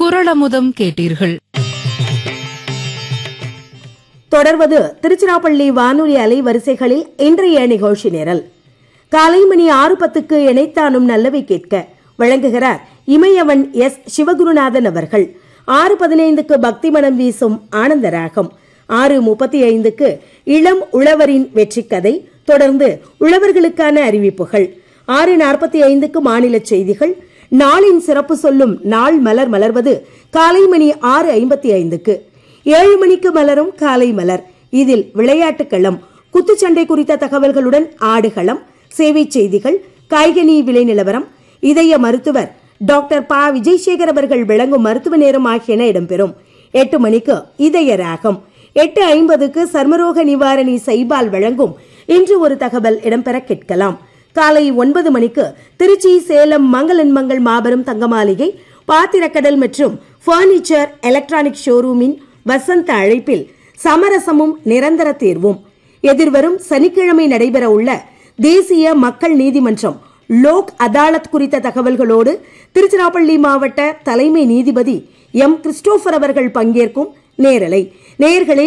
குரலமுதம் கேட்டீர்கள் தொடர்வது திருச்சிராப்பள்ளி வானொலி அலைவரிசைகளில் இன்றைய நிகழ்ச்சி நிரல் காலை மணி ஆறு பத்துக்கு இணைத்தானும் நல்லவை கேட்க வழங்குகிறார் இமயவன் எஸ் சிவகுருநாதன் அவர்கள் ஆறு பதினைந்துக்கு பக்தி மனம் வீசும் ஆனந்த ராகம் ஆறு முப்பத்தி ஐந்துக்கு இளம் உழவரின் வெற்றி கதை தொடர்ந்து உழவர்களுக்கான அறிவிப்புகள் ஆறு நாற்பத்தி ஐந்துக்கு மாநில செய்திகள் நாளின் சிறப்பு சொல்லும் நாள் மலர் மலர்வது காலை மணி ஆறு ஐம்பத்தி ஐந்துக்கு ஏழு மணிக்கு மலரும் காலை மலர் இதில் விளையாட்டுக் களம் குத்துச்சண்டை குறித்த தகவல்களுடன் ஆடுகளம் சேவை செய்திகள் காய்கனி விலை நிலவரம் இதய மருத்துவர் டாக்டர் ப விஜய்சேகர் அவர்கள் விளங்கும் மருத்துவ நேரம் ஆகியன இடம்பெறும் எட்டு மணிக்கு இதய ராகம் எட்டு ஐம்பதுக்கு சர்மரோக நிவாரணி சைபால் வழங்கும் இன்று ஒரு தகவல் இடம்பெற கேட்கலாம் காலை ஒன்பது மணிக்கு திருச்சி சேலம் மங்களன் மங்கள் மாபெரும் தங்கமாளிகை பாத்திரக்கடல் மற்றும் பர்னிச்சர் எலக்ட்ரானிக் ஷோரூமின் வசந்த அழைப்பில் சமரசமும் நிரந்தர தீர்வும் எதிர்வரும் சனிக்கிழமை நடைபெற உள்ள தேசிய மக்கள் நீதிமன்றம் லோக் அதாலத் குறித்த தகவல்களோடு திருச்சிராப்பள்ளி மாவட்ட தலைமை நீதிபதி எம் கிறிஸ்டோபர் அவர்கள் பங்கேற்கும் நேரலை நேயர்களே